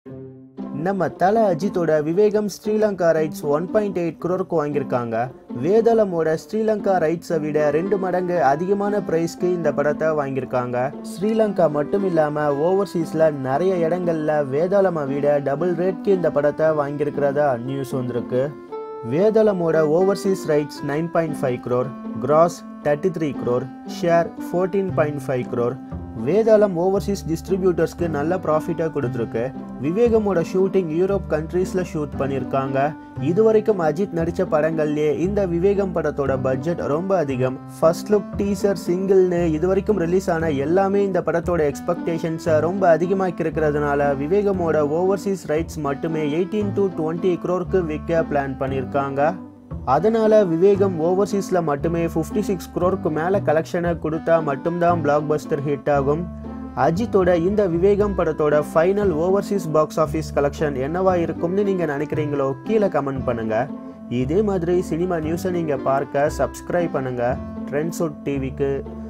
நம்ம தல அஜித்தோட Vivegam Sri Lanka rights one point eight குரோருக்கு வாங்கியிருக்காங்க வேதளமோட ஸ்ரீலங்கா ரைட்ஸை விட ரெண்டு மடங்கு அதிகமான ப்ரைஸ்க்கு இந்த படத்தை வாங்கியிருக்காங்க ஸ்ரீலங்கா மட்டும் இல்லாமல் ஓவர்சீஸில் நிறைய இடங்கள்ல வேதாளமை விட டபுள் ரேட்க்கு இந்த படத்தை வாங்கியிருக்கிறதா நியூஸ் வந்திருக்கு வேதளமோட overseas rights nine point five crore gross thirty three crore share fourteen point five crore Vedalam overseas டிஸ்ட்ரிபியூட்டர்ஸ்க்கு நல்ல ப்ராஃபிட்டாக கொடுத்துருக்கு விவேகமோட ஷூட்டிங் யூரோப் கண்ட்ரீஸில் ஷூட் பண்ணியிருக்காங்க இதுவரைக்கும் அஜித் நடித்த படங்கள்லேயே இந்த விவேகம் படத்தோட பட்ஜெட் ரொம்ப அதிகம் ஃபர்ஸ்ட் லுக் டீசர் சிங்கிள்னு இதுவரைக்கும் ரிலீஸ் ஆன எல்லாமே இந்த படத்தோட எக்ஸ்பெக்டேஷன்ஸை ரொம்ப அதிகமாக்கி இருக்கிறதுனால விவேகமோட ஓவர்சீஸ் ரைட்ஸ் மட்டுமே எயிட்டீன் டு டுவெண்ட்டி க்ரோருக்கு விற்க பிளான் பண்ணியிருக்காங்க அதனால விவேகம் ஓவர்சீஸில் மட்டுமே ஃபிஃப்டி சிக்ஸ் க்ரோருக்கு மேலே கலெக்ஷனை கொடுத்தா மட்டும்தான் பிளாக் பஸ்டர் ஹிட் ஆகும் அஜித்தோட இந்த விவேகம் படத்தோட final overseas box office collection என்னவா இருக்கும்னு நீங்கள் நினைக்கிறீங்களோ கீழே கமெண்ட் பண்ணுங்க இதே மாதிரி சினிமா நியூஸை நீங்கள் பார்க்க சப்ஸ்கிரைப் பண்ணுங்க ட்ரெண்ட்ஸுட் டிவிக்கு